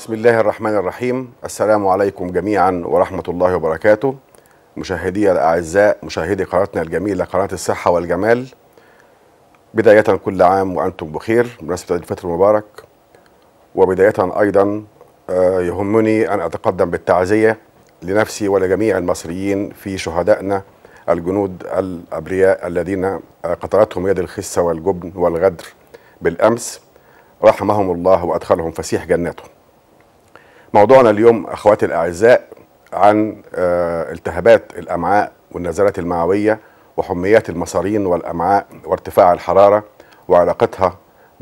بسم الله الرحمن الرحيم السلام عليكم جميعا ورحمة الله وبركاته مشاهدي الأعزاء مشاهدي قناتنا الجميلة قناة الصحة والجمال بداية كل عام وأنتم بخير بمناسبة عيد الفطر المبارك وبداية أيضا آه، يهمني أن أتقدم بالتعزية لنفسي ولجميع المصريين في شهدائنا الجنود الأبرياء الذين آه، قتلتهم يد الخسة والجبن والغدر بالأمس رحمهم الله وأدخلهم فسيح جناته موضوعنا اليوم أخواتي الأعزاء عن آه، التهابات الأمعاء والنزلات المعوية وحميات المصارين والأمعاء وارتفاع الحرارة وعلاقتها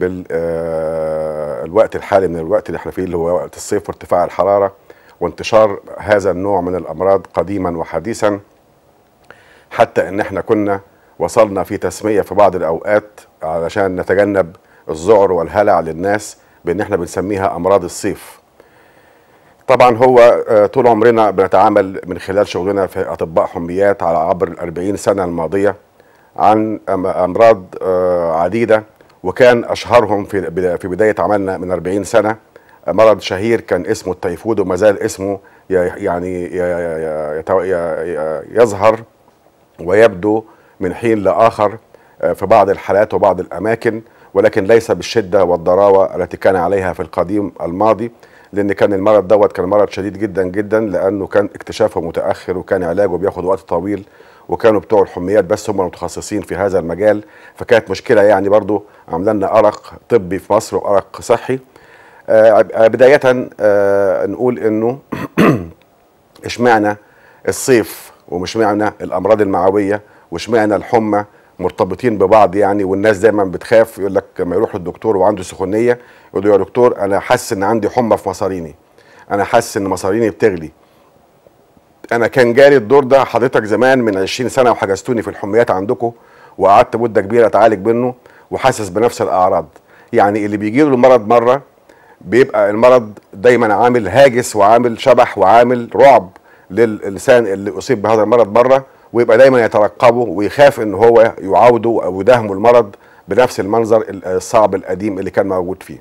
بالوقت الحالي من الوقت اللي احنا فيه اللي هو وقت الصيف وارتفاع الحرارة وانتشار هذا النوع من الأمراض قديما وحديثا حتى ان احنا كنا وصلنا في تسمية في بعض الأوقات علشان نتجنب الذعر والهلع للناس بان احنا بنسميها أمراض الصيف طبعا هو آه، طول عمرنا بنتعامل من خلال شغلنا في اطباء حميات على عبر ال 40 سنه الماضيه عن أم- امراض آه، عديده وكان اشهرهم في بدا- في بدايه عملنا من 40 سنه مرض شهير كان اسمه التيفود وما زال اسمه ي- يعني ي- ي- يتو- ي- ي- يظهر ويبدو من حين لاخر آه، في بعض الحالات وبعض الاماكن ولكن ليس بالشده والضراوه التي كان عليها في القديم الماضي لان كان المرض دوت كان مرض شديد جدا جدا لانه كان اكتشافه متاخر وكان علاجه بياخد وقت طويل وكانوا بتوع الحميات بس هم المتخصصين في هذا المجال فكانت مشكله يعني برضو عامله لنا ارق طبي في مصر وارق صحي آه، بدايه آه، نقول انه اشمعنى الصيف ومشمعنى الامراض المعويه واشمعنى الحمى مرتبطين ببعض يعني والناس دايما بتخاف يقول لك لما يروح الدكتور وعنده سخونيه يقول له يا دكتور انا حاسس ان عندي حمى في مصاريني انا حاسس ان مصاريني بتغلي انا كان جالي الدور ده حضرتك زمان من 20 سنه وحجزتوني في الحميات عندكم وقعدت مده كبيره اتعالج منه وحاسس بنفس الاعراض يعني اللي بيجي له المرض مره بيبقى المرض دايما عامل هاجس وعامل شبح وعامل رعب للانسان اللي اصيب بهذا المرض مره ويبقى دايما يترقبه ويخاف ان هو يعاوده او يداهمه المرض بنفس المنظر الصعب القديم اللي كان موجود فيه.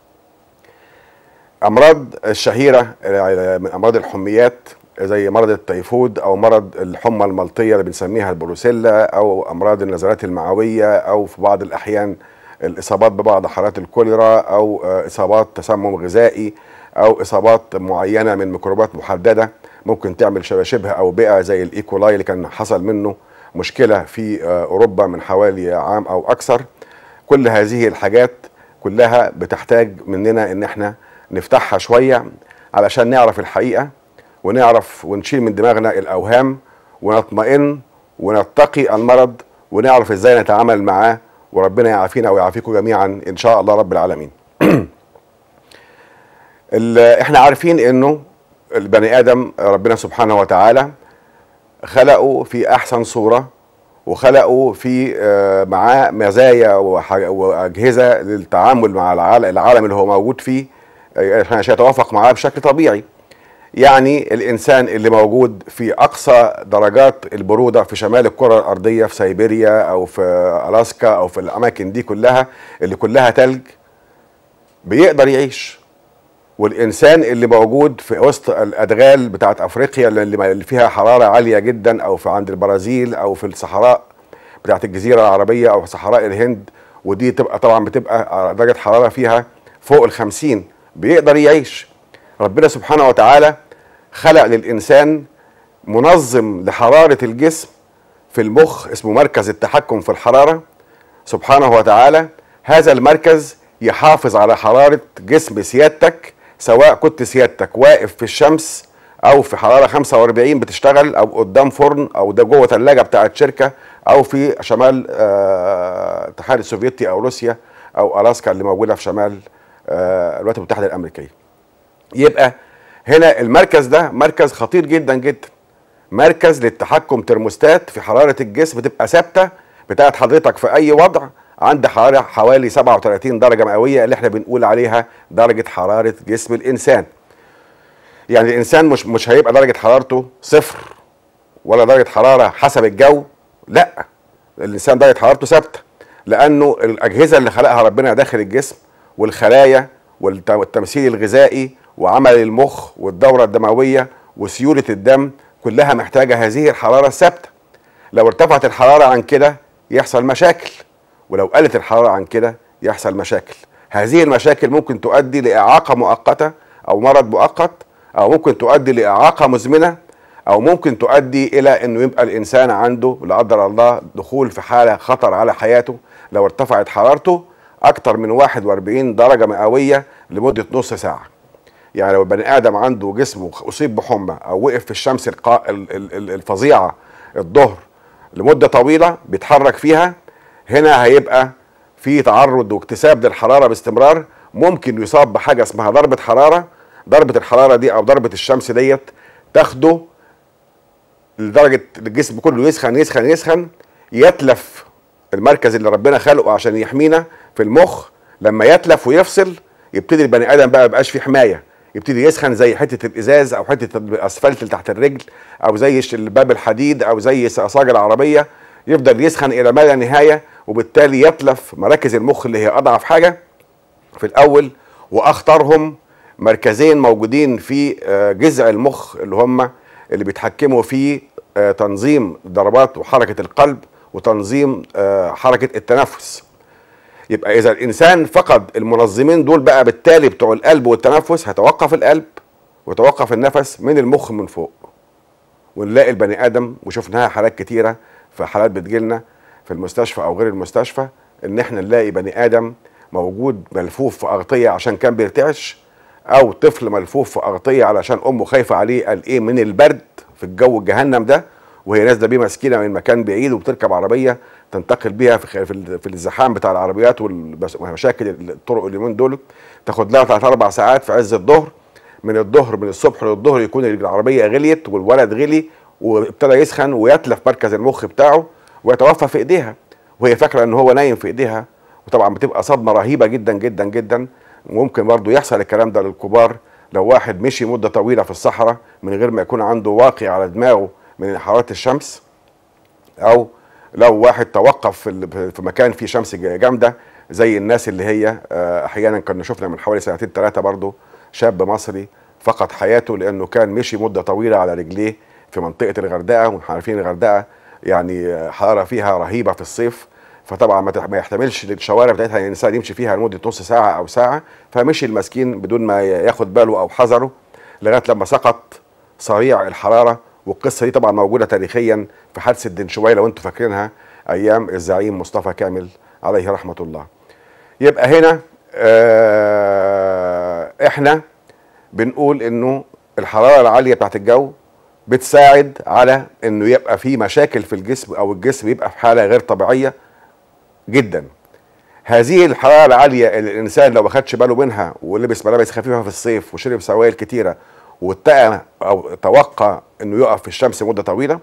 امراض الشهيره من امراض الحميات زي مرض التيفود او مرض الحمى الملطيه اللي بنسميها البروسيلا او امراض النزلات المعويه او في بعض الاحيان الاصابات ببعض حالات الكوليرا او آه، اصابات تسمم غذائي او اصابات معينه من ميكروبات محدده ممكن تعمل شبه شبه اوبئه زي الايكولاي اللي كان حصل منه مشكله في آه، اوروبا من حوالي عام او اكثر كل هذه الحاجات كلها بتحتاج مننا ان احنا نفتحها شويه علشان نعرف الحقيقه ونعرف ونشيل من دماغنا الاوهام ونطمئن ونتقي المرض ونعرف ازاي نتعامل معاه وربنا يعافينا ويعافيكم جميعا ان شاء الله رب العالمين. ال- احنا عارفين انه البني ادم ربنا سبحانه وتعالى خلقه في احسن صوره وخلقوا في آه، معاه مزايا وح- واجهزه للتعامل مع العالم, العالم اللي هو موجود فيه آه، عشان يتوافق معاه بشكل طبيعي. يعني الانسان اللي موجود في اقصى درجات البروده في شمال الكره الارضيه في سيبيريا او في الاسكا او في الاماكن دي كلها اللي كلها تلج بيقدر يعيش والانسان اللي موجود في وسط الادغال بتاعت افريقيا اللي اللي فيها حراره عاليه جدا او في عند البرازيل او في الصحراء بتاعت الجزيره العربيه او صحراء الهند ودي تبقى طبعا بتبقى درجه حراره فيها فوق الخمسين بيقدر يعيش ربنا سبحانه وتعالى خلق للانسان منظم لحراره الجسم في المخ اسمه مركز التحكم في الحراره سبحانه وتعالى هذا المركز يحافظ على حراره جسم سيادتك سواء كنت سيادتك واقف في الشمس او في حراره 45 بتشتغل او قدام فرن او ده جوه ثلاجه بتاعت شركه او في شمال آه، الاتحاد السوفيتي او روسيا او الاسكا اللي موجوده في شمال آه، الولايات المتحده الامريكيه. يبقى هنا المركز ده مركز خطير جدا جدا مركز للتحكم ترموستات في حراره الجسم تبقى ثابته بتاعت حضرتك في اي وضع عند حراره حوالي 37 درجه مئويه اللي احنا بنقول عليها درجه حراره جسم الانسان. يعني الانسان مش مش هيبقى درجه حرارته صفر ولا درجه حراره حسب الجو لا الانسان درجه حرارته ثابته لانه الاجهزه اللي خلقها ربنا داخل الجسم والخلايا والت- والتمثيل الغذائي وعمل المخ والدوره الدمويه وسيوله الدم كلها محتاجه هذه الحراره الثابته لو ارتفعت الحراره عن كده يحصل مشاكل ولو قلت الحراره عن كده يحصل مشاكل هذه المشاكل ممكن تؤدي لاعاقه مؤقته او مرض مؤقت او ممكن تؤدي لاعاقه مزمنه او ممكن تؤدي الى انه يبقى الانسان عنده لا قدر الله دخول في حاله خطر على حياته لو ارتفعت حرارته اكتر من 41 درجه مئويه لمده نص ساعه يعني لو البني ادم عنده جسمه اصيب بحمى او وقف في الشمس القا... الفظيعه الظهر لمده طويله بيتحرك فيها هنا هيبقى في تعرض واكتساب للحراره باستمرار ممكن يصاب بحاجه اسمها ضربه حراره ضربه الحراره دي او ضربه الشمس ديت تاخده لدرجه الجسم كله يسخن يسخن يسخن يتلف المركز اللي ربنا خلقه عشان يحمينا في المخ لما يتلف ويفصل يبتدي البني ادم بقى مبقاش فيه حمايه يبتدي يسخن زي حته الازاز او حته الاسفلت اللي تحت الرجل او زي الباب الحديد او زي صاج العربيه يفضل يسخن الى ما لا نهايه وبالتالي يتلف مراكز المخ اللي هي اضعف حاجه في الاول واخطرهم مركزين موجودين في آه، جذع المخ اللي هم اللي بيتحكموا في آه، تنظيم ضربات وحركه القلب وتنظيم آه، حركه التنفس يبقى اذا الانسان فقد المنظمين دول بقى بالتالي بتوع القلب والتنفس هتوقف القلب وتوقف النفس من المخ من فوق ونلاقي البني ادم وشفناها حالات كتيره في حالات بتجيلنا في المستشفى او غير المستشفى ان احنا نلاقي بني ادم موجود ملفوف في اغطيه عشان كان بيرتعش او طفل ملفوف في اغطيه علشان امه خايفه عليه قال ايه من البرد في الجو الجهنم ده وهي نازله بيه مسكينه من مكان بعيد وبتركب عربيه تنتقل بيها في في الزحام بتاع العربيات ومشاكل الطرق اليومين دول تاخد لها ثلاث اربع ساعات في عز الظهر من الظهر من الصبح للظهر يكون العربيه غليت والولد غلي وابتدى يسخن ويتلف مركز المخ بتاعه ويتوفى في ايديها وهي فاكره ان هو نايم في ايديها وطبعا بتبقى صدمه رهيبه جدا جدا جدا وممكن برضه يحصل الكلام ده للكبار لو واحد مشي مده طويله في الصحراء من غير ما يكون عنده واقي على دماغه من حراره الشمس او لو واحد توقف في مكان فيه شمس جامده زي الناس اللي هي آه، احيانا كنا شفنا من حوالي سنتين ثلاثه برضه شاب مصري فقد حياته لانه كان مشي مده طويله على رجليه في منطقه الغردقه واحنا عارفين الغردقه يعني حراره فيها رهيبه في الصيف فطبعا ما يحتملش الشوارع بتاعتها الانسان يمشي فيها لمده نص ساعه او ساعه فمشي المسكين بدون ما ياخد باله او حذره لغايه لما سقط صريع الحراره والقصه دي طبعا موجوده تاريخيا في حادثه دنشواي لو انتم فاكرينها ايام الزعيم مصطفى كامل عليه رحمه الله. يبقى هنا آه احنا بنقول انه الحراره العاليه بتاعت الجو بتساعد على انه يبقى في مشاكل في الجسم او الجسم يبقى في حاله غير طبيعيه جدا هذه الحراره العاليه اللي الانسان لو ما خدش باله منها ولبس ملابس خفيفه في الصيف وشرب سوائل كتيره واتقى او توقع انه يقف في الشمس مده طويله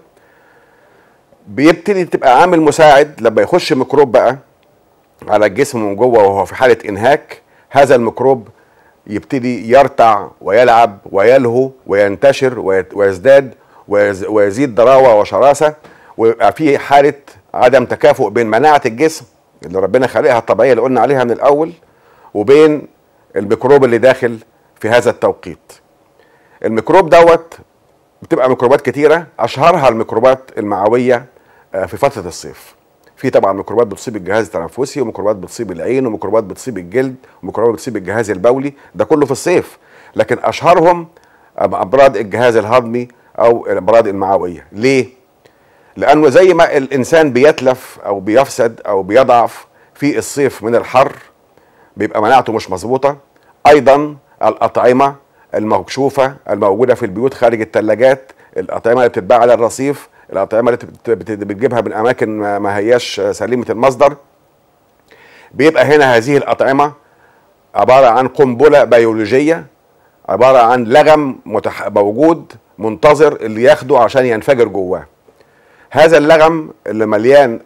بيبتدي تبقى عامل مساعد لما يخش ميكروب بقى على الجسم من جوه وهو في حاله انهاك هذا الميكروب يبتدي يرتع ويلعب ويلهو وينتشر ويزداد ويزيد ضراوه وشراسه ويبقى في حاله عدم تكافؤ بين مناعه الجسم اللي ربنا خالقها الطبيعيه اللي قلنا عليها من الاول وبين الميكروب اللي داخل في هذا التوقيت الميكروب دوت بتبقى ميكروبات كتيره اشهرها الميكروبات المعويه آه، في فتره الصيف في طبعا ميكروبات بتصيب الجهاز التنفسي وميكروبات بتصيب العين وميكروبات بتصيب الجلد وميكروبات بتصيب الجهاز البولي ده كله في الصيف لكن اشهرهم امراض الجهاز الهضمي او الامراض المعويه ليه لانه زي ما الانسان بيتلف او بيفسد او بيضعف في الصيف من الحر بيبقى مناعته مش مظبوطه ايضا الاطعمه المكشوفه الموجوده في البيوت خارج الثلاجات الاطعمه اللي بتتباع على الرصيف الاطعمه اللي بتجيبها من اماكن ما هياش سليمه المصدر بيبقى هنا هذه الاطعمه عباره عن قنبله بيولوجيه عباره عن لغم متح... موجود منتظر اللي ياخده عشان ينفجر جواه هذا اللغم اللي مليان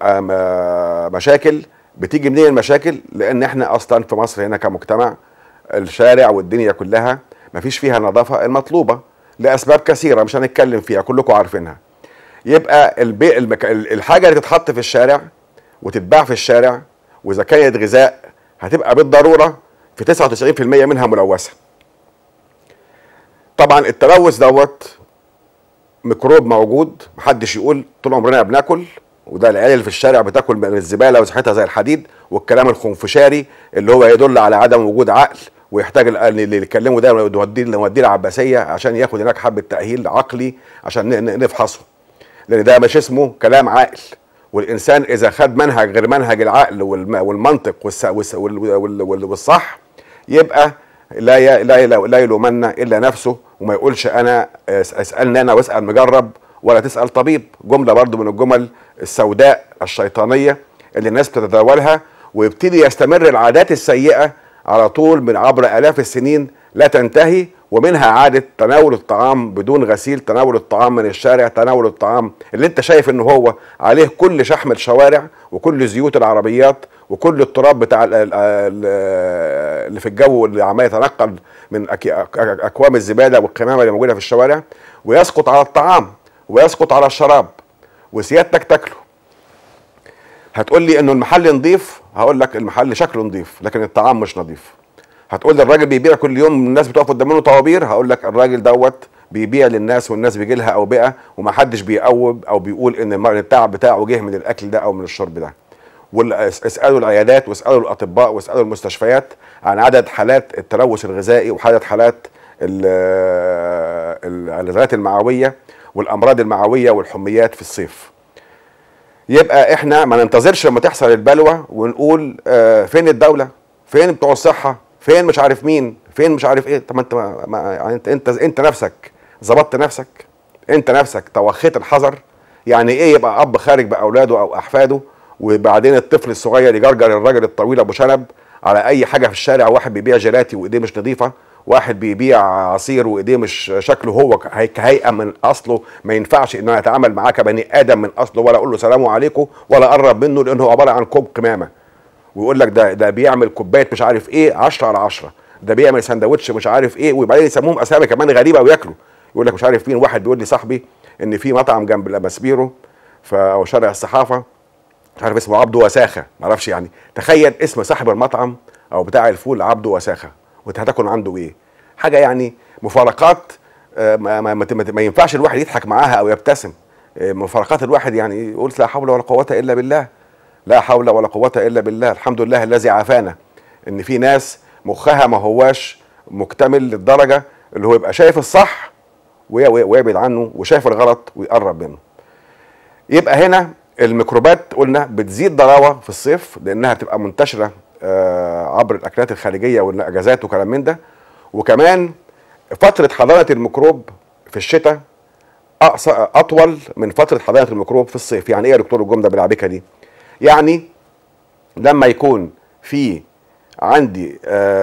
مشاكل بتيجي منين المشاكل لان احنا اصلا في مصر هنا كمجتمع الشارع والدنيا كلها مفيش فيها النظافه المطلوبه لاسباب كثيره مش هنتكلم فيها كلكم عارفينها يبقى البي... المك... الحاجه اللي تتحط في الشارع وتتباع في الشارع واذا كانت غذاء هتبقى بالضروره في 99% منها ملوثه طبعا التلوث دوت ميكروب موجود محدش يقول طول عمرنا بناكل وده العيال اللي في الشارع بتاكل من الزباله وصحتها زي الحديد والكلام الخنفشاري اللي هو يدل على عدم وجود عقل ويحتاج اللي يتكلموا ده يوديه نوديه العباسيه عشان ياخد هناك حبه تاهيل عقلي عشان نفحصه لان ده مش اسمه كلام عاقل والانسان اذا خد منهج غير منهج العقل والمنطق والصح يبقى لا لا لا يلومن الا نفسه وما يقولش انا اسالني انا واسال مجرب ولا تسال طبيب جمله برضو من الجمل السوداء الشيطانيه اللي الناس بتتداولها ويبتدي يستمر العادات السيئه على طول من عبر الاف السنين لا تنتهي ومنها عاده تناول الطعام بدون غسيل تناول الطعام من الشارع تناول الطعام اللي انت شايف ان هو عليه كل شحم الشوارع وكل زيوت العربيات وكل التراب بتاع اللي في الجو اللي عمال يتنقل من اكوام الزباله والقمامه اللي موجوده في الشوارع ويسقط على الطعام ويسقط على الشراب وسيادتك تاكله هتقول لي انه المحل نظيف هقول لك المحل شكله نظيف لكن الطعام مش نظيف هتقول لي الراجل بيبيع كل يوم الناس بتقف قدام منه طوابير هقول لك الراجل دوت بيبيع للناس والناس بيجي لها اوبئه ومحدش بيقوب او بيقول ان التعب بتاعه جه من الاكل ده او من الشرب ده اسالوا العيادات واسالوا الاطباء واسالوا المستشفيات عن عدد حالات التلوث الغذائي وعدد حالات الغازات المعويه والامراض المعويه والحميات في الصيف يبقى احنا ما ننتظرش لما تحصل البلوى ونقول آه فين الدوله فين بتوع الصحه فين مش عارف مين فين مش عارف ايه طب انت ما ما يعني انت انت انت نفسك ظبطت نفسك انت نفسك توخيت الحذر يعني ايه يبقى اب خارج باولاده او احفاده وبعدين الطفل الصغير يجرجر الراجل الطويل ابو شنب على اي حاجه في الشارع واحد بيبيع جيلاتي وايديه مش نظيفه واحد بيبيع عصير وايديه مش شكله هو كهيئه من اصله ما ينفعش انه يتعامل معاه كبني ادم من اصله ولا اقول له سلام عليكم ولا اقرب منه لانه هو عباره عن كوب قمامه ويقول لك ده ده بيعمل كوبايه مش عارف ايه 10 على 10 ده بيعمل سندوتش مش عارف ايه وبعدين يسموهم اسامي كمان غريبه وياكلوا يقول لك مش عارف مين واحد بيقول لي صاحبي ان في مطعم جنب لمسبيرو في او شارع الصحافه مش عارف اسمه عبده وساخه معرفش يعني تخيل اسم صاحب المطعم او بتاع الفول عبده وساخه وانت هتاكل عنده ايه حاجه يعني مفارقات ما, ما, ما, ما ينفعش الواحد يضحك معاها او يبتسم مفارقات الواحد يعني يقول لا حول ولا قوه الا بالله لا حول ولا قوه الا بالله الحمد لله الذي عافانا ان في ناس مخها ما هواش مكتمل للدرجه اللي هو يبقى شايف الصح ويبعد عنه وشايف الغلط ويقرب منه يبقى هنا الميكروبات قلنا بتزيد ضراوه في الصيف لانها بتبقى منتشره عبر الاكلات الخارجيه والاجازات وكلام من ده وكمان فتره حضانه الميكروب في الشتاء اطول من فتره حضانه الميكروب في الصيف يعني ايه يا دكتور الجمله بالعبيكه دي يعني لما يكون في عندي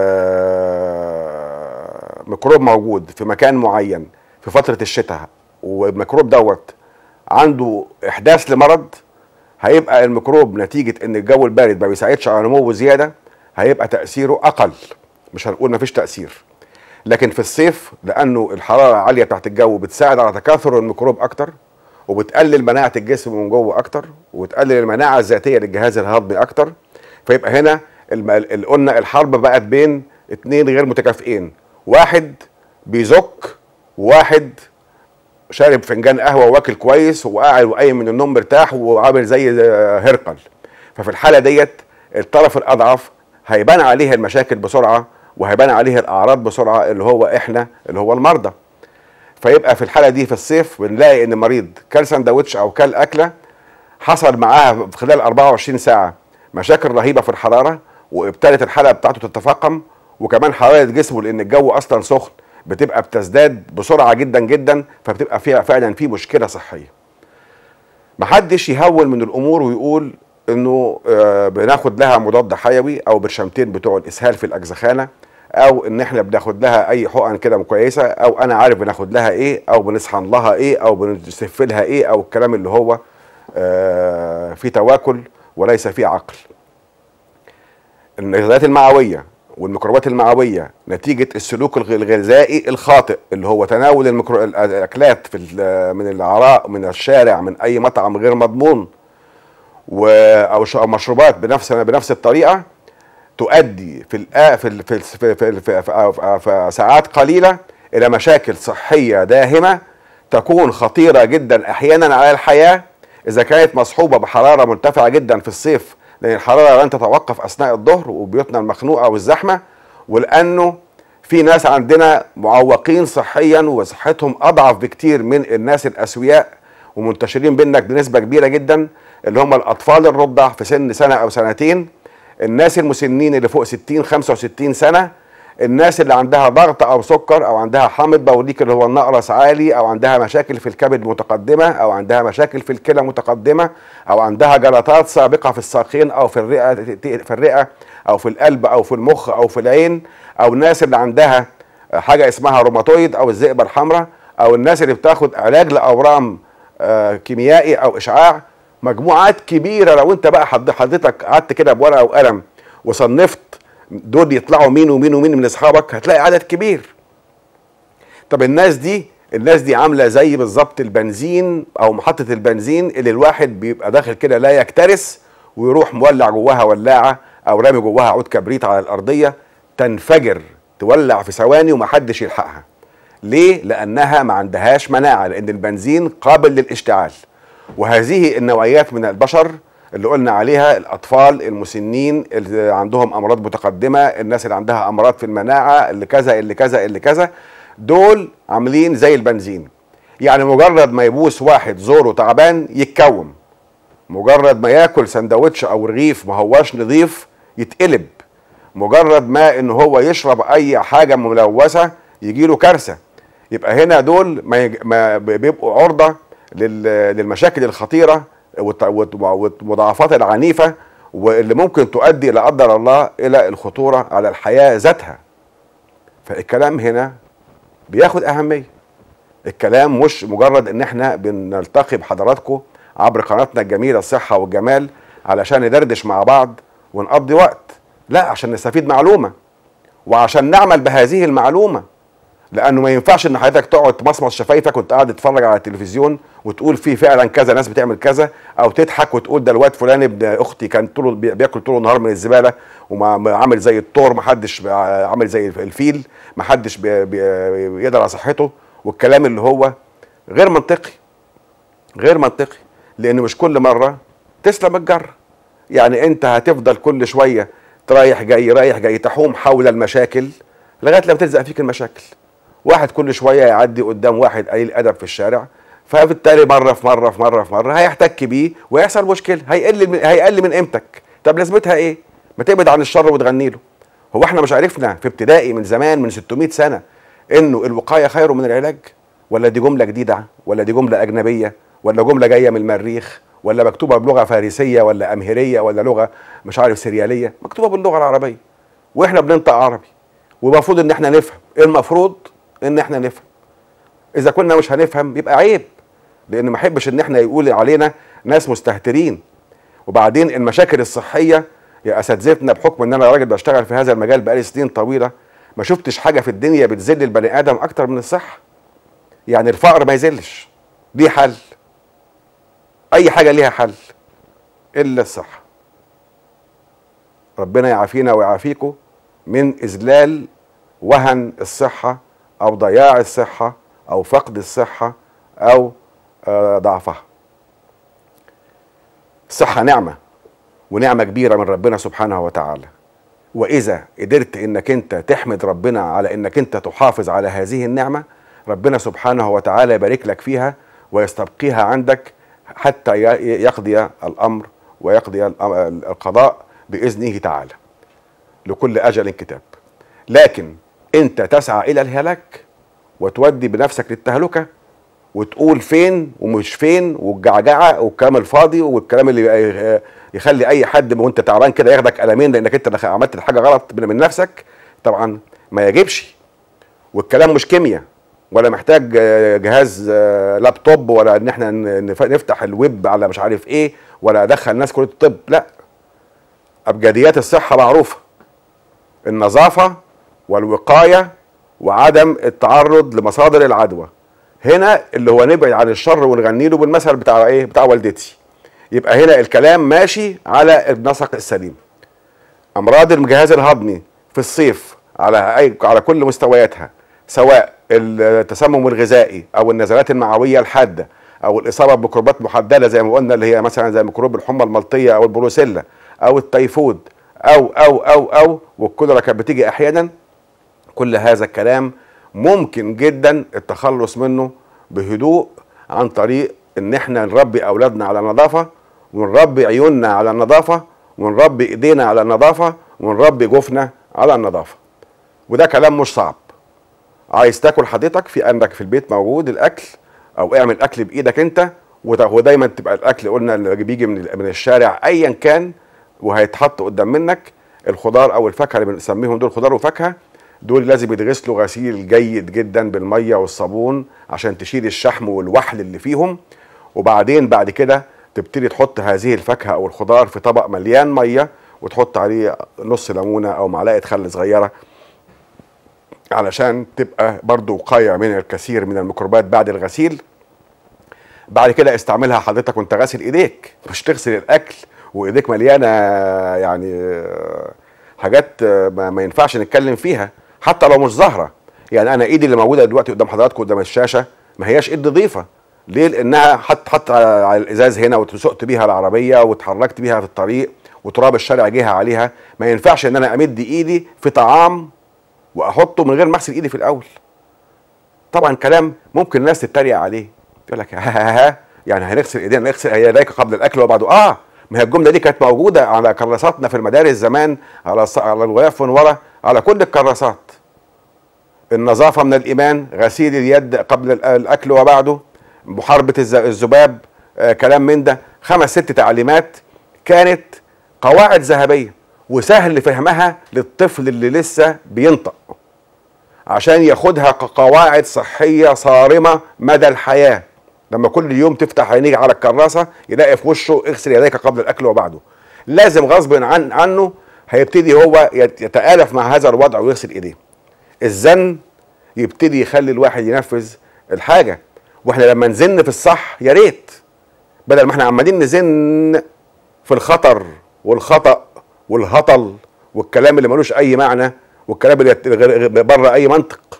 ميكروب موجود في مكان معين في فتره الشتاء والميكروب دوت عنده احداث لمرض هيبقى الميكروب نتيجه ان الجو البارد ما بيساعدش على نموه زياده هيبقى تاثيره اقل مش هنقول مفيش تاثير لكن في الصيف لانه الحراره عاليه بتاعت الجو بتساعد على تكاثر الميكروب اكتر وبتقلل مناعه الجسم من جوه اكتر وتقلل المناعه الذاتيه للجهاز الهضمي اكتر فيبقى هنا اللي قلنا الحرب بقت بين اتنين غير متكافئين واحد بيزك وواحد شارب فنجان قهوه واكل كويس وقاعد وقايم من النوم مرتاح وعامل زي هرقل ففي الحاله ديت الطرف الاضعف هيبان عليه المشاكل بسرعه وهيبان عليه الاعراض بسرعه اللي هو احنا اللي هو المرضى فيبقى في الحاله دي في الصيف بنلاقي ان مريض كل سندوتش او كل اكله حصل معاها في خلال 24 ساعه مشاكل رهيبه في الحراره وابتدت الحاله بتاعته تتفاقم وكمان حراره جسمه لان الجو اصلا سخن بتبقى بتزداد بسرعه جدا جدا فبتبقى فيها فعلا في مشكله صحيه. محدش يهول من الامور ويقول انه آه بناخد لها مضاد حيوي او برشامتين بتوع الاسهال في الاجزخانه او ان احنا بناخد لها اي حقن كده كويسه او انا عارف بناخد لها ايه او بنسحن لها ايه او بنسف لها ايه او الكلام اللي هو آه في تواكل وليس في عقل. النزلات المعويه والميكروبات المعويه نتيجه السلوك الغذائي الخاطئ اللي هو تناول الميكرو... الاكلات في من العراء من الشارع من اي مطعم غير مضمون و... او مشروبات بنفس بنفس الطريقه تؤدي في الآ... في ال... في, في, في, في, في, في, في ساعات قليله الى مشاكل صحيه داهمه تكون خطيره جدا احيانا على الحياه اذا كانت مصحوبه بحراره مرتفعه جدا في الصيف لان الحراره لن تتوقف اثناء الظهر وبيوتنا المخنوقه والزحمه ولانه في ناس عندنا معوقين صحيا وصحتهم اضعف بكتير من الناس الاسوياء ومنتشرين بينك بنسبه كبيره جدا اللي هم الاطفال الرضع في سن سنه او سنتين الناس المسنين اللي فوق 60 65 سنه الناس اللي عندها ضغط او سكر او عندها حامض بوليك اللي هو النقرس عالي او عندها مشاكل في الكبد متقدمه او عندها مشاكل في الكلى متقدمه او عندها جلطات سابقه في الساقين او في الرئه في الرئه او في القلب او في المخ او في العين او الناس اللي عندها حاجه اسمها روماتويد او الذئبه الحمراء او الناس اللي بتاخد علاج لاورام آه، كيميائي او اشعاع مجموعات كبيره لو انت بقى حضرتك قعدت كده بورقه وقلم وصنفت دول يطلعوا مين ومين ومين من اصحابك هتلاقي عدد كبير طب الناس دي الناس دي عامله زي بالظبط البنزين او محطه البنزين اللي الواحد بيبقى داخل كده لا يكترث ويروح مولع جواها ولاعه او رامي جواها عود كبريت على الارضيه تنفجر تولع في ثواني ومحدش يلحقها ليه لانها ما عندهاش مناعه لان البنزين قابل للاشتعال وهذه النوعيات من البشر اللي قلنا عليها الاطفال المسنين اللي عندهم امراض متقدمه الناس اللي عندها امراض في المناعه اللي كذا اللي كذا اللي كذا دول عاملين زي البنزين يعني مجرد ما يبوس واحد زوره تعبان يتكوم مجرد ما ياكل سندوتش او رغيف ما هواش نظيف يتقلب مجرد ما ان هو يشرب اي حاجه ملوثه يجيله كارثه يبقى هنا دول ما, يج... ما بيبقوا عرضه لل... للمشاكل الخطيره والمضاعفات العنيفه واللي ممكن تؤدي لا قدر الله الى الخطوره على الحياه ذاتها فالكلام هنا بياخد اهميه الكلام مش مجرد ان احنا بنلتقي بحضراتكم عبر قناتنا الجميله الصحه والجمال علشان ندردش مع بعض ونقضي وقت لا عشان نستفيد معلومه وعشان نعمل بهذه المعلومه لانه ما ينفعش ان حضرتك تقعد تمصمص شفايفك وانت قاعد تتفرج على التلفزيون وتقول في فعلا كذا ناس بتعمل كذا او تضحك وتقول ده الواد فلان ابن اختي كان طول بياكل طول النهار من الزباله وعامل زي الطور ما حدش عامل زي الفيل ما حدش بيقدر على صحته والكلام اللي هو غير منطقي غير منطقي لان مش كل مره تسلم الجره يعني انت هتفضل كل شويه رايح جاي رايح جاي تحوم حول المشاكل لغايه لما تلزق فيك المشاكل واحد كل شويه يعدي قدام واحد قليل ادب في الشارع فبالتالي مره في مره في مره في مره هيحتك بيه ويحصل مشكله هيقل من هيقل من قيمتك طب لازمتها ايه؟ ما تبعد عن الشر وتغني له هو احنا مش عرفنا في ابتدائي من زمان من 600 سنه انه الوقايه خير من العلاج ولا دي جمله جديده ولا دي جمله اجنبيه ولا جمله جايه من المريخ ولا مكتوبه بلغه فارسيه ولا امهريه ولا لغه مش عارف سرياليه مكتوبه باللغه العربيه واحنا بننطق عربي والمفروض ان احنا نفهم المفروض ان احنا نفهم اذا كنا مش هنفهم يبقى عيب لان ما احبش ان احنا يقول علينا ناس مستهترين وبعدين المشاكل الصحيه يا اساتذتنا بحكم ان انا راجل بشتغل في هذا المجال بقالي سنين طويله ما شفتش حاجه في الدنيا بتذل البني ادم اكتر من الصحه يعني الفقر ما يذلش ليه حل اي حاجه ليها حل الا الصحه ربنا يعافينا ويعافيكم من اذلال وهن الصحه او ضياع الصحه او فقد الصحه او آه، ضعفها الصحه نعمه ونعمه كبيره من ربنا سبحانه وتعالى واذا قدرت انك انت تحمد ربنا على انك انت تحافظ على هذه النعمه ربنا سبحانه وتعالى يبارك لك فيها ويستبقيها عندك حتى يقضي الامر ويقضي القضاء باذنه تعالى لكل اجل كتاب لكن انت تسعى الى الهلاك وتودي بنفسك للتهلكه وتقول فين ومش فين والجعجعه والكلام الفاضي والكلام اللي يخلي اي حد وانت تعبان كده ياخدك قلمين لانك انت عملت حاجه غلط من نفسك طبعا ما يجبش والكلام مش كيمياء ولا محتاج جهاز لابتوب ولا ان احنا نفتح الويب على مش عارف ايه ولا ادخل ناس كليه الطب لا ابجديات الصحه معروفه النظافه والوقايه وعدم التعرض لمصادر العدوى هنا اللي هو نبعد عن الشر ونغني له بالمثل بتاع ايه بتاع والدتي يبقى هنا الكلام ماشي على النسق السليم امراض الجهاز الهضمي في الصيف على اي على كل مستوياتها سواء التسمم الغذائي او النزلات المعويه الحاده او الاصابه بميكروبات محدده زي ما قلنا اللي هي مثلا زي ميكروب الحمى الملطيه او البروسيلا او التيفود او او او او والكوليرا كانت بتيجي احيانا كل هذا الكلام ممكن جدا التخلص منه بهدوء عن طريق ان احنا نربي اولادنا على النظافه ونربي عيوننا على النظافه ونربي ايدينا على النظافه ونربي جفنا على النظافه وده كلام مش صعب عايز تاكل حضرتك في عندك في البيت موجود الاكل او اعمل اكل بايدك انت وده- ودايما تبقى الاكل قلنا اللي بيجي من من الشارع ايا كان وهيتحط قدام منك الخضار او الفاكهه اللي بنسميهم دول خضار وفاكهه دول لازم يتغسلوا غسيل جيد جدا بالميه والصابون عشان تشيل الشحم والوحل اللي فيهم وبعدين بعد كده تبتدي تحط هذه الفاكهه او الخضار في طبق مليان ميه وتحط عليه نص ليمونه او معلقه خل صغيره علشان تبقى برضو وقايه من الكثير من الميكروبات بعد الغسيل بعد كده استعملها حضرتك وانت غاسل ايديك مش تغسل الاكل وايديك مليانه يعني آه، حاجات آه، ما ما ينفعش نتكلم فيها حتى لو مش ظاهره يعني انا ايدي اللي موجوده دلوقتي قدام حضراتكم قدام الشاشه ما هياش ايد نظيفه ليه لانها حط حط على الازاز هنا وسقت بيها العربيه واتحركت بيها في الطريق وتراب الشارع جه عليها ما ينفعش ان انا امد ايدي في طعام واحطه من غير ما اغسل ايدي في الاول طبعا كلام ممكن الناس تتريق عليه يقول لك ها ها ها يعني هنغسل ايدينا نغسل يديك قبل الاكل وبعده اه ما هي الجمله دي كانت موجوده على كراساتنا في المدارس زمان على الص- على الغلاف من ورا على كل الكراسات النظافه من الايمان غسيل اليد قبل ال- الاكل وبعده محاربه الز- الذباب آه كلام من ده خمس ست تعليمات كانت قواعد ذهبيه وسهل فهمها للطفل اللي لسه بينطق عشان ياخدها كقواعد صحيه صارمه مدى الحياه لما كل يوم تفتح عينيك على الكراسه يلاقي في وشه اغسل يديك قبل الاكل وبعده لازم غصب عن عنه هيبتدي هو يت- يتآلف مع هذا الوضع ويغسل ايديه الزن يبتدي يخلي الواحد ينفذ الحاجه واحنا لما نزن في الصح يا ريت بدل ما احنا عمالين نزن في الخطر والخطأ والهطل والكلام اللي ملوش اي معنى والكلام اللي يت- غير- غير- بره اي منطق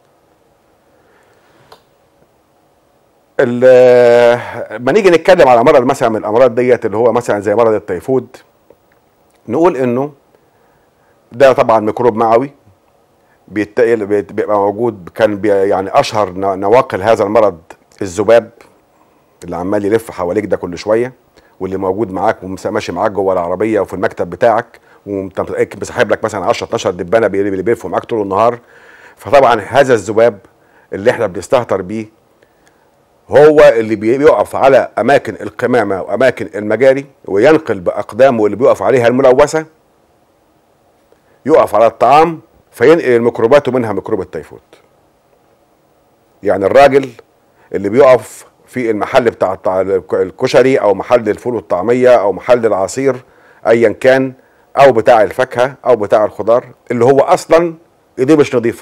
ال- ما نيجي نتكلم على مرض مثلا من الامراض ديت اللي هو مثلا زي مرض التيفود نقول انه ده طبعا ميكروب معوي بيتقل بيت- بيبقى موجود كان بي يعني اشهر ن- نواقل هذا المرض الذباب اللي عمال يلف حواليك ده كل شويه واللي موجود معاك وماشي معاك جوه العربيه وفي المكتب بتاعك ومسحب لك مثلا 10 12 دبانه بي- اللي بيلفوا معاك طول النهار فطبعا هذا الذباب اللي احنا بنستهتر بيه هو اللي بي- بيقف على اماكن القمامه واماكن المجاري وينقل باقدامه اللي بيقف عليها الملوثه يقف على الطعام فينقل الميكروبات ومنها ميكروب التيفود يعني الراجل اللي بيقف في المحل بتاع الطع- الكشري او محل الفول والطعميه او محل العصير ايا كان او بتاع الفاكهه او بتاع الخضار اللي هو اصلا ايديه مش نظيفه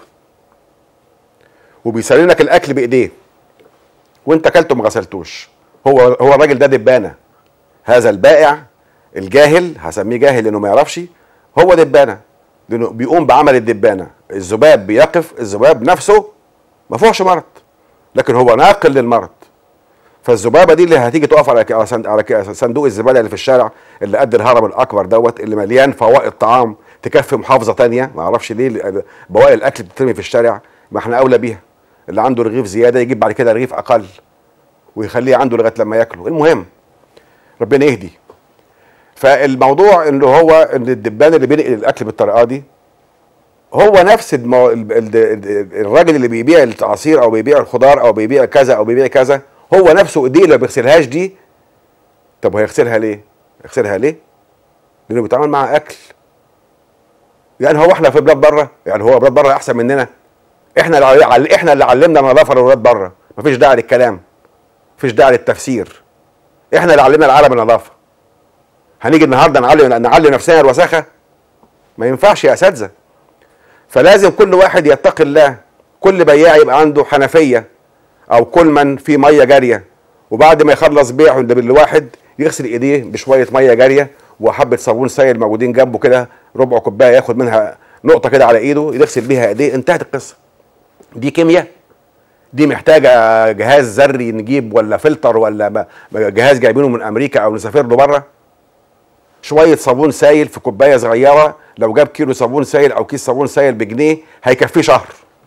وبيسلم لك الاكل بايديه وانت اكلته ما غسلتوش هو هو الراجل ده دبانه هذا البائع الجاهل هسميه جاهل لانه ما يعرفش هو دبانه لانه بيقوم بعمل الدبانه الذباب بيقف الذباب نفسه ما فيهوش مرض لكن هو ناقل للمرض فالذبابه دي اللي هتيجي تقف على على صند- على صندوق الزباله اللي في الشارع اللي قد الهرم الاكبر دوت اللي مليان فوائد طعام تكفي محافظه تانية ما اعرفش ليه بواقي الاكل بتترمي في الشارع ما احنا اولى بيها اللي عنده رغيف زياده يجيب بعد كده رغيف اقل ويخليه عنده لغايه لما ياكله المهم ربنا يهدي فالموضوع انه هو ان الدبان اللي بينقل الاكل بالطريقه دي هو نفس المو... ال- ال- ال- الراجل اللي بيبيع العصير او بيبيع الخضار او بيبيع كذا او بيبيع كذا هو نفسه ايديه اللي ما بيغسلهاش دي طب هيغسلها ليه؟ يغسلها ليه؟ لانه بيتعامل مع اكل يعني هو احنا في بلاد بره يعني هو بلاد بره احسن مننا احنا اللي عل- احنا اللي علمنا النظافه لولاد بره مفيش داعي للكلام مفيش داعي للتفسير احنا اللي علمنا العالم النظافه هنيجي النهارده نعلم نعلم نفسنا الوساخه ما ينفعش يا اساتذه فلازم كل واحد يتقي الله كل بياع يبقى عنده حنفيه او كل من في ميه جاريه وبعد ما يخلص بيعه لواحد يغسل ايديه بشويه ميه جاريه وحبه صابون سائل موجودين جنبه كده ربع كوبايه ياخد منها نقطه كده على ايده يغسل بيها ايديه انتهت القصه دي كيمياء دي محتاجه جهاز ذري نجيب ولا فلتر ولا ب- جهاز جايبينه من امريكا او نسافر له بره شويه صابون سايل في كوبايه صغيره لو جاب كيلو صابون سايل او كيس صابون سايل بجنيه هيكفيه شهر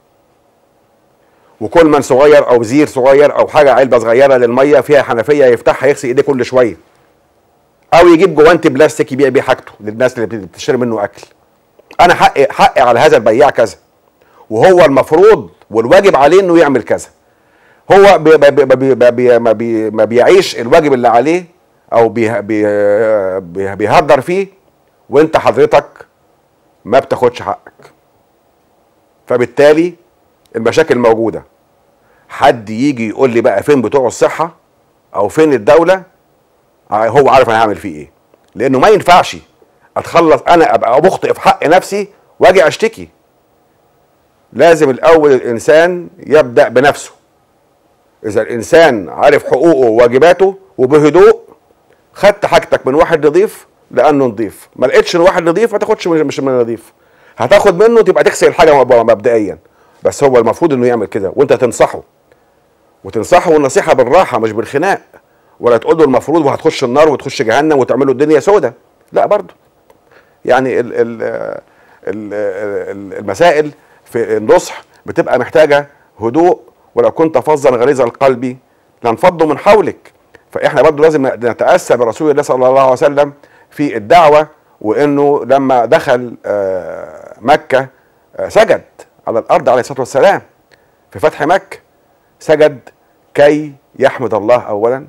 وكل من صغير او زير صغير او حاجه علبه صغيره للميه فيها حنفيه يفتحها يغسل ايديه كل شويه او يجيب جوانتي بلاستيك يبيع بيه حاجته للناس اللي بتشتري منه اكل انا حقي حقي على هذا البياع كذا وهو المفروض والواجب عليه انه يعمل كذا هو بي بي بي بي بي ما, بي ما بيعيش الواجب اللي عليه او بي بي بي بيهدر فيه وانت حضرتك ما بتاخدش حقك فبالتالي المشاكل موجوده حد يجي يقول لي بقى فين بتوع الصحه او فين الدوله ع- هو عارف انا هعمل فيه ايه لانه ما ينفعش اتخلص انا ابقى مخطئ في حق نفسي واجي اشتكي لازم الاول الانسان يبدا بنفسه اذا الانسان عارف حقوقه وواجباته وبهدوء خدت حاجتك من واحد نظيف لانه نظيف ما لقيتش ان واحد نظيف ما تاخدش من مش من نظيف هتاخد منه تبقى تغسل الحاجه مب- مبدئيا بس هو المفروض انه يعمل كده وانت تنصحه وتنصحه النصيحه بالراحه مش بالخناق ولا تقول له المفروض وهتخش النار وتخش جهنم وتعمل له الدنيا سودة لا برضه يعني ال ال ال ال المسائل في النصح بتبقى محتاجه هدوء ولو كنت فظا غليظ القلب لانفضوا من حولك فاحنا برضه لازم نتاسى برسول الله صلى الله عليه وسلم في الدعوه وانه لما دخل آه، مكه آه، سجد على الارض عليه الصلاه والسلام في فتح مكه سجد كي يحمد الله اولا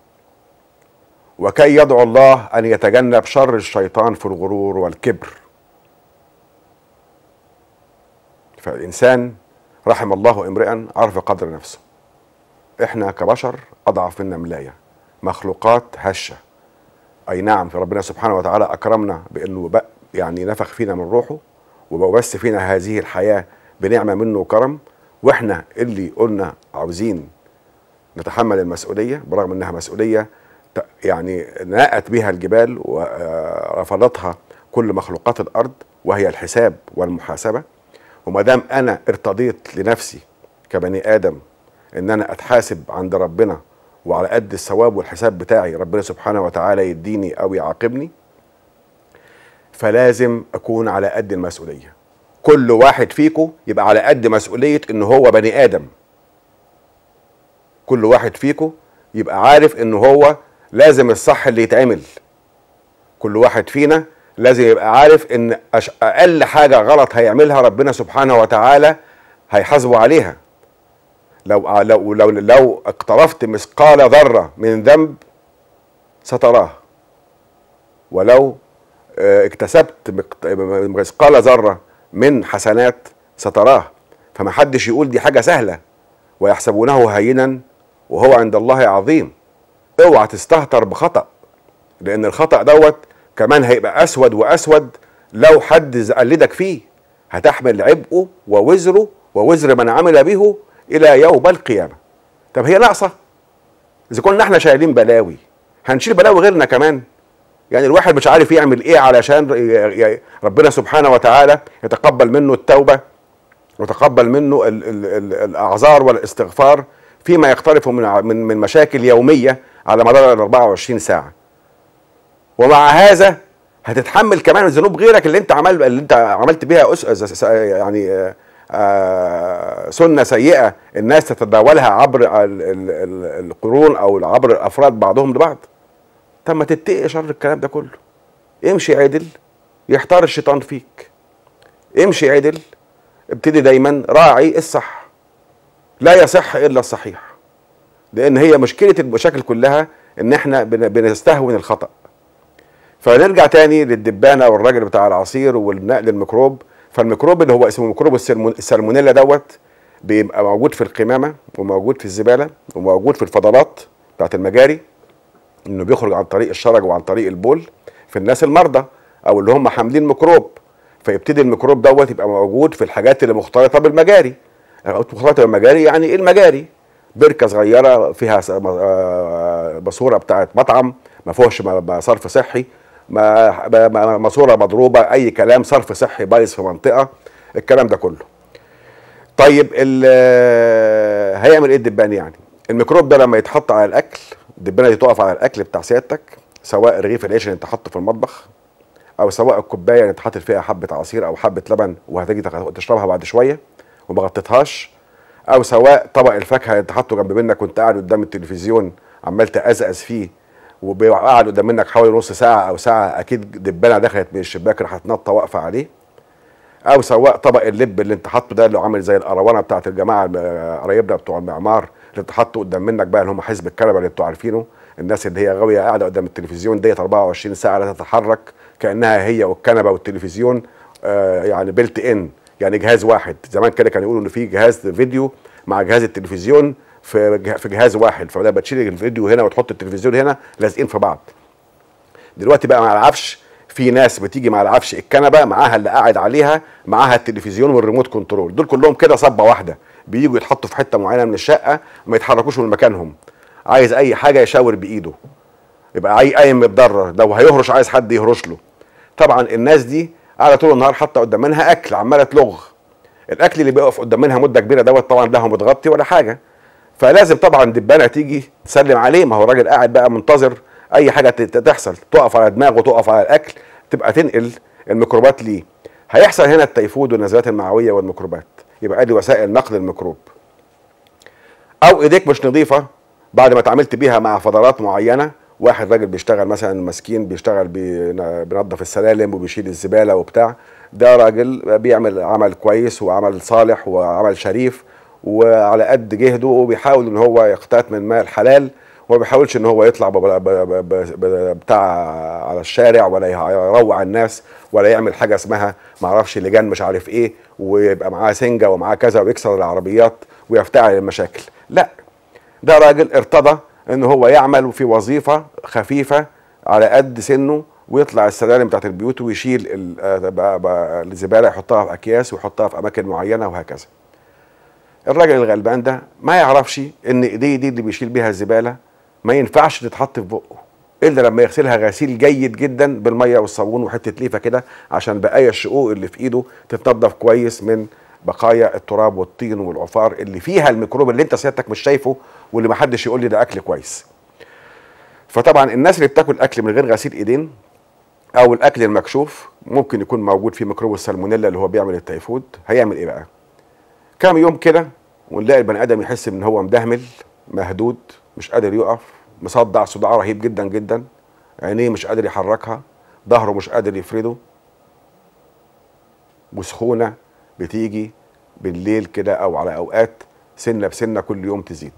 وكي يدعو الله ان يتجنب شر الشيطان في الغرور والكبر فالانسان رحم الله امرئا عرف قدر نفسه احنا كبشر اضعف منا ملايه مخلوقات هشه اي نعم في ربنا سبحانه وتعالى اكرمنا بانه بق يعني نفخ فينا من روحه وبس فينا هذه الحياه بنعمه منه وكرم واحنا اللي قلنا عاوزين نتحمل المسؤوليه برغم انها مسؤوليه ت- يعني ناءت بها الجبال ورفضتها كل مخلوقات الارض وهي الحساب والمحاسبه وما دام انا ارتضيت لنفسي كبني ادم ان انا اتحاسب عند ربنا وعلى قد الثواب والحساب بتاعي ربنا سبحانه وتعالى يديني او يعاقبني فلازم اكون على قد المسؤوليه كل واحد فيكم يبقى على قد مسؤوليه ان هو بني ادم كل واحد فيكم يبقى عارف ان هو لازم الصح اللي يتعمل كل واحد فينا لازم يبقى عارف ان أش- اقل حاجه غلط هيعملها ربنا سبحانه وتعالى هيحاسبه عليها لو لو لو لو اقترفت مثقال ذره من ذنب ستراه ولو آه، اكتسبت مقت- مثقال ذره من حسنات ستراه فما حدش يقول دي حاجه سهله ويحسبونه هينا وهو عند الله عظيم اوعى تستهتر بخطأ لان الخطأ دوت كمان هيبقى اسود واسود لو حد قلدك فيه هتحمل عبئه ووزره ووزر من عمل به الى يوم القيامه طب هي ناقصه اذا كنا احنا شايلين بلاوي هنشيل بلاوي غيرنا كمان يعني الواحد مش عارف يعمل ايه علشان ي- ي- ربنا سبحانه وتعالى يتقبل منه التوبه وتقبل منه ال ال ال الاعذار والاستغفار فيما يقترفه من ع- من من مشاكل يوميه على مدار ال 24 ساعه. ومع هذا هتتحمل كمان ذنوب غيرك اللي انت عمل اللي انت عملت بيها أس... س- س- يعني آه، آه، سنه سيئه الناس تتداولها عبر ال- ال- ال- القرون او عبر الافراد بعضهم لبعض. طب ما تتقي شر الكلام ده كله. امشي عدل يحتار الشيطان فيك. امشي عدل ابتدي دايما راعي الصح لا يصح الا الصحيح لان هي مشكله المشاكل كلها ان احنا بن- بنستهون الخطا فنرجع تاني للدبانه والراجل بتاع العصير والنقل الميكروب فالميكروب اللي هو اسمه ميكروب السلمون- السالمونيلا دوت بيبقى موجود في القمامه وموجود في الزباله وموجود في الفضلات بتاعت المجاري انه بيخرج عن طريق الشرج وعن طريق البول في الناس المرضى او اللي هم حاملين ميكروب فيبتدي الميكروب دوت يبقى موجود في الحاجات اللي مختلطه بالمجاري مختلطه بالمجاري يعني ايه المجاري بركه صغيره فيها س- آه، ماسوره بتاعت مطعم ما فيهوش م- م- صرف صحي ما م- م- ماسوره مضروبه اي كلام صرف صحي بايظ في منطقه الكلام ده كله طيب ال- هيعمل ايه الدبان يعني الميكروب ده لما يتحط على الاكل الدبانه دي تقف على الاكل بتاع سيادتك سواء رغيف العيش اللي انت حاطه في المطبخ او سواء الكوبايه اللي انت حاطط فيها حبه عصير او حبه لبن وهتيجي تخ- تشربها بعد شويه وما غطيتهاش او سواء طبق الفاكهه اللي انت حاطه جنب منك وانت قاعد قدام التلفزيون عمال تقزقز فيه وقاعد قدام منك حوالي نص ساعه او ساعه اكيد دبانه دخلت من الشباك راحت نطه واقفه عليه او سواء طبق اللب اللي انت حاطه ده اللي عامل زي القروانه بتاعت الجماعه الم- قرايبنا بتوع المعمار اللي انت حاطه قدام منك بقى اللي هم حزب الكنبه اللي انتوا عارفينه الناس اللي هي غاويه قاعده قدام التلفزيون ديت 24 ساعه لا تتحرك كانها هي والكنبه والتلفزيون آه يعني بيلت ان يعني جهاز واحد زمان كده كانوا يقولوا ان في جهاز فيديو مع جهاز التلفزيون في جه- في جهاز واحد فلما بتشيل الفيديو هنا وتحط التلفزيون هنا لازقين في بعض دلوقتي بقى مع العفش في ناس بتيجي مع العفش الكنبه معاها اللي قاعد عليها معاها التلفزيون والريموت كنترول دول كلهم كده صبه واحده بييجوا يتحطوا في حته معينه من الشقه وما يتحركوش من مكانهم عايز اي حاجه يشاور بايده يبقى عاي- قايم متضرر لو هيهرش عايز حد يهرش له طبعا الناس دي قاعده طول النهار حاطه قدام منها اكل عماله تلغ الاكل اللي بيقف قدام منها مده كبيره دوت طبعا لا هو متغطي ولا حاجه فلازم طبعا دبانه تيجي تسلم عليه ما هو الراجل قاعد بقى منتظر اي حاجه تت- تحصل تقف على دماغه تقف على الاكل تبقى تنقل الميكروبات ليه هيحصل هنا التيفود والنزلات المعويه والميكروبات يبقى ادي وسائل نقل الميكروب او ايديك مش نظيفه بعد ما اتعاملت بيها مع فضلات معينه واحد راجل بيشتغل مثلا مسكين بيشتغل بي- بينظف السلالم وبيشيل الزباله وبتاع ده راجل بيعمل عمل كويس وعمل صالح وعمل شريف وعلى قد جهده وبيحاول ان هو يقتات من مال حلال وما بيحاولش ان هو يطلع ب- ب- ب- ب- ب- بتاع على الشارع ولا يروع الناس ولا يعمل حاجه اسمها ما اعرفش لجان مش عارف ايه ويبقى معاه سنجه ومعاه كذا ويكسر العربيات ويفتعل المشاكل لا ده راجل ارتضى ان هو يعمل في وظيفه خفيفه على قد سنه ويطلع السلالم بتاعت البيوت ويشيل ال- آه، بقى- بقى الزباله يحطها في اكياس ويحطها في اماكن معينه وهكذا. الراجل الغلبان ده ما يعرفش ان ايديه دي اللي بيشيل بيها الزباله ما ينفعش تتحط في بقه الا لما يغسلها غسيل جيد جدا بالميه والصابون وحته ليفه كده عشان بقايا الشقوق اللي في ايده تتنضف كويس من بقايا التراب والطين والعفار اللي فيها الميكروب اللي انت سيادتك مش شايفه واللي ما حدش يقول لي ده اكل كويس. فطبعا الناس اللي بتاكل اكل من غير غسيل ايدين او الاكل المكشوف ممكن يكون موجود فيه ميكروب السالمونيلا اللي هو بيعمل التيفود هيعمل ايه بقى؟ كام يوم كده ونلاقي البني ادم يحس ان هو مدهمل مهدود مش قادر يقف مصدع صداع رهيب جدا جدا عينيه مش قادر يحركها ظهره مش قادر يفرده وسخونه بتيجي بالليل كده او على اوقات سنه بسنه كل يوم تزيد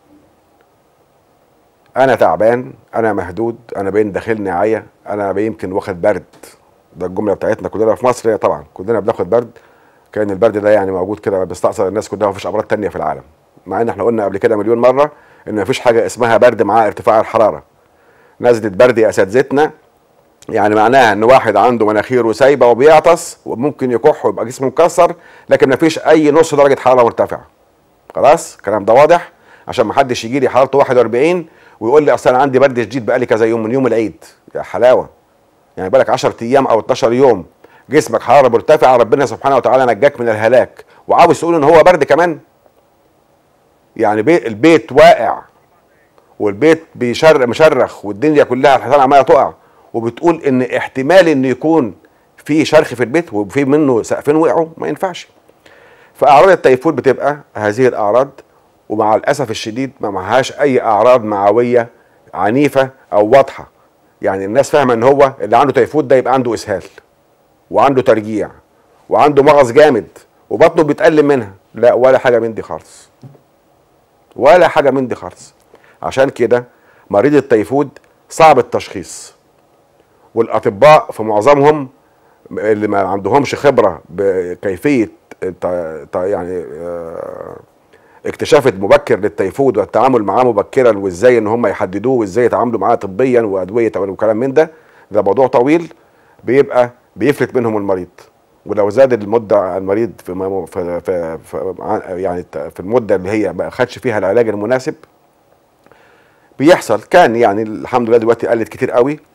انا تعبان انا مهدود انا باين داخلني عيا انا يمكن واخد برد ده الجمله بتاعتنا كلنا في مصر طبعا كلنا بناخد برد كان البرد ده يعني موجود كده بيستأثر الناس كلها مفيش امراض تانية في العالم مع ان احنا قلنا قبل كده مليون مره ان مفيش حاجه اسمها برد مع ارتفاع الحراره نزله برد يا اساتذتنا يعني معناها ان واحد عنده مناخيره سايبه وبيعطس وممكن يكح ويبقى جسمه مكسر لكن مفيش اي نص درجه حراره مرتفعه خلاص الكلام ده واضح عشان ما حدش يجي لي حرارته 41 ويقول لي اصل انا عندي برد شديد بقالي كذا يوم من يوم العيد يا حلاوه يعني بالك 10 ايام او 12 يوم جسمك حراره مرتفعه ربنا سبحانه وتعالى نجاك من الهلاك وعاوز تقول ان هو برد كمان يعني بي البيت واقع والبيت بيشر مشرخ والدنيا كلها الحيطان عماله تقع وبتقول ان احتمال ان يكون في شرخ في البيت وفي منه سقفين وقعوا ما ينفعش فاعراض التيفود بتبقى هذه الاعراض ومع الاسف الشديد ما معهاش اي اعراض معويه عنيفه او واضحه يعني الناس فاهمه ان هو اللي عنده تيفود ده يبقى عنده اسهال وعنده ترجيع وعنده مغص جامد وبطنه بيتألم منها لا ولا حاجه من دي خالص ولا حاجه من دي خالص عشان كده مريض التيفود صعب التشخيص والاطباء في معظمهم اللي ما عندهمش خبره بكيفيه ت- ت- يعني آه، اكتشاف المبكر للتيفود والتعامل معاه مبكرا وازاي ان هم يحددوه وازاي يتعاملوا معاه طبيا وادويه وكلام من ده ده موضوع طويل بيبقى بيفلت منهم المريض ولو زاد المده على المريض في, م- في, في, في يعني في المده اللي هي ما خدش فيها العلاج المناسب بيحصل كان يعني الحمد لله دلوقتي قلت كتير قوي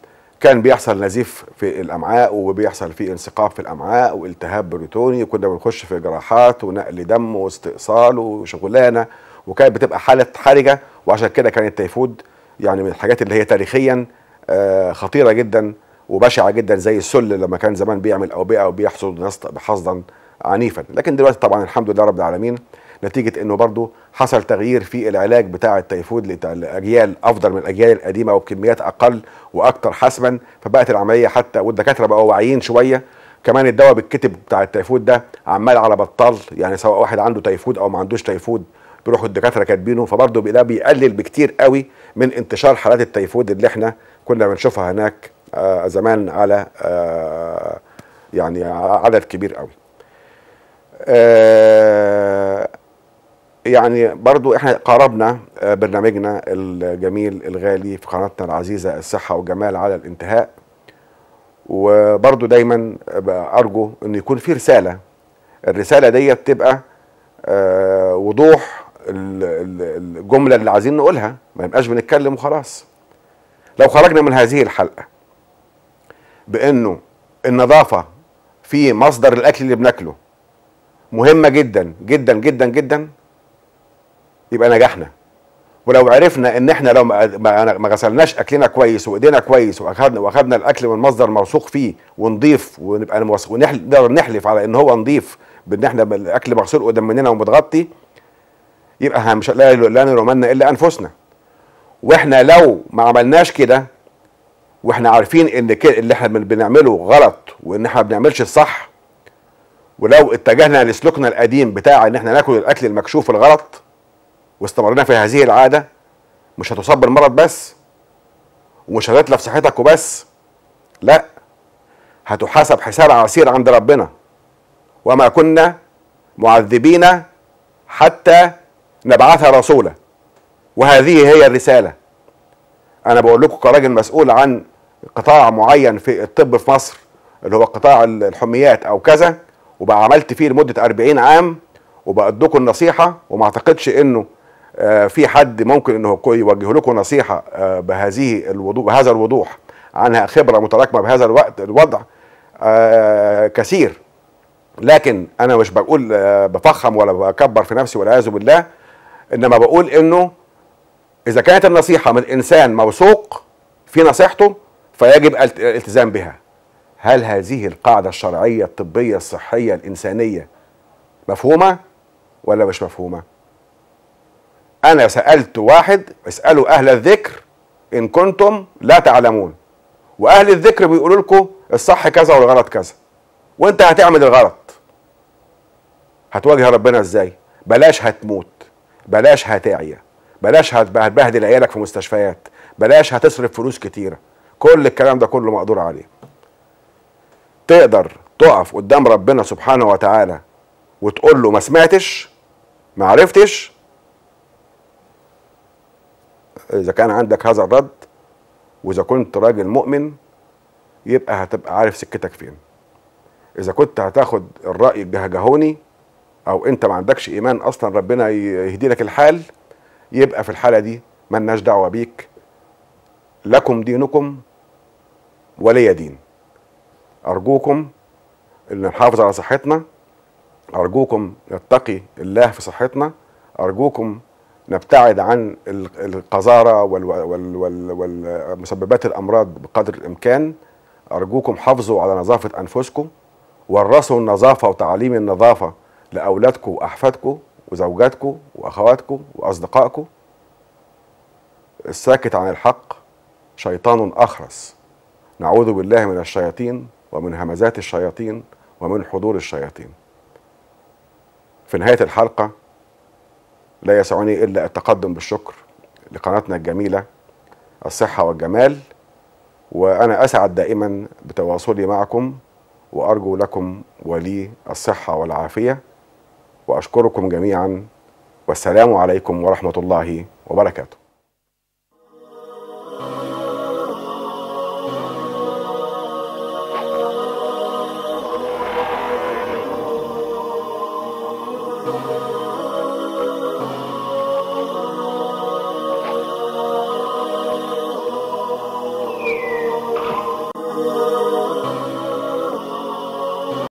كان بيحصل نزيف في الامعاء وبيحصل فيه انسقاط في الامعاء والتهاب بريتوني وكنا بنخش في جراحات ونقل دم واستئصال وشغلانه وكانت بتبقى حاله حرجه وعشان كده كان التيفود يعني من الحاجات اللي هي تاريخيا آه، خطيره جدا وبشعه جدا زي السل لما كان زمان بيعمل اوبئه وبيحصد ناس حصدا عنيفا لكن دلوقتي طبعا الحمد لله رب العالمين نتيجه انه برضه حصل تغيير في العلاج بتاع التيفود لاجيال افضل من الاجيال القديمه وبكميات اقل واكثر حسما فبقت العمليه حتى والدكاتره بقوا واعيين شويه كمان الدواء بالكتب بتاع التيفود ده عمال على بطال يعني سواء واحد عنده تيفود او ما عندوش تيفود بيروحوا الدكاتره كاتبينه فبرضه ده بيقلل بكتير قوي من انتشار حالات التيفود اللي احنا كنا بنشوفها هناك آه زمان على آه يعني عدد كبير قوي آه يعني برضو احنا قربنا آه، برنامجنا الجميل الغالي في قناتنا العزيزة الصحة والجمال على الانتهاء وبرضو دايما ارجو ان يكون في رسالة الرسالة دي تبقى آه، وضوح الجملة اللي عايزين نقولها ما يبقاش بنتكلم وخلاص لو خرجنا من هذه الحلقة بانه النظافة في مصدر الاكل اللي بناكله مهمة جدا جدا جدا جدا يبقى نجحنا ولو عرفنا ان احنا لو ما غسلناش اكلنا كويس وايدينا كويس واخدنا واخدنا الاكل من مصدر موثوق فيه ونضيف ونبقى ونقدر نحلف على ان هو نضيف بان احنا الاكل مغسول قدام مننا ومتغطي يبقى مش لا لا نلومنا الا انفسنا واحنا لو ما عملناش كده واحنا عارفين ان كده اللي احنا بنعمله غلط وان احنا ما بنعملش الصح ولو اتجهنا لسلوكنا القديم بتاع ان احنا ناكل الاكل المكشوف الغلط واستمرنا في هذه العاده مش هتصاب بالمرض بس ومش هتتلف صحتك وبس لا هتحاسب حساب عسير عند ربنا وما كنا معذبين حتى نبعث رسولا وهذه هي الرساله انا بقول لكم كراجل مسؤول عن قطاع معين في الطب في مصر اللي هو قطاع الحميات او كذا وبقى عملت فيه لمده 40 عام وبأدوكم النصيحه وما اعتقدش انه آه، في حد ممكن انه يوجه لكم نصيحه آه، بهذه الوضوح بهذا الوضوح عنها خبره متراكمه بهذا الوقت الوضع آه، كثير لكن انا مش بقول بفخم ولا بكبر في نفسي والعياذ بالله انما بقول انه اذا كانت النصيحه من انسان موثوق في نصيحته فيجب الالتزام بها هل هذه القاعده الشرعيه الطبيه الصحيه الانسانيه مفهومه ولا مش مفهومه انا سالت واحد اسالوا اهل الذكر ان كنتم لا تعلمون واهل الذكر بيقولوا لكم الصح كذا والغلط كذا وانت هتعمل الغلط هتواجه ربنا ازاي بلاش هتموت بلاش هتعيا بلاش هتبهدل عيالك في مستشفيات بلاش هتصرف فلوس كتيره كل الكلام ده كله مقدور عليه تقدر تقف قدام ربنا سبحانه وتعالى وتقول له ما سمعتش ما عرفتش اذا كان عندك هذا الرد واذا كنت راجل مؤمن يبقى هتبقى عارف سكتك فين اذا كنت هتاخد الراي الجهجهوني او انت ما عندكش ايمان اصلا ربنا يهدي لك الحال يبقى في الحاله دي ملناش دعوه بيك لكم دينكم ولي دين ارجوكم ان نحافظ على صحتنا ارجوكم نتقي الله في ارجوكم نبتعد عن القذارة والمسببات الأمراض بقدر الإمكان أرجوكم حافظوا على نظافة أنفسكم ورثوا النظافة وتعليم النظافة لأولادكم وأحفادكم وزوجاتكم وأخواتكم وأصدقائكم الساكت عن الحق شيطان أخرس نعوذ بالله من الشياطين ومن همزات الشياطين ومن حضور الشياطين في نهاية الحلقة لا يسعني الا التقدم بالشكر لقناتنا الجميله الصحه والجمال وانا اسعد دائما بتواصلي معكم وارجو لكم ولي الصحه والعافيه واشكركم جميعا والسلام عليكم ورحمه الله وبركاته Thank you.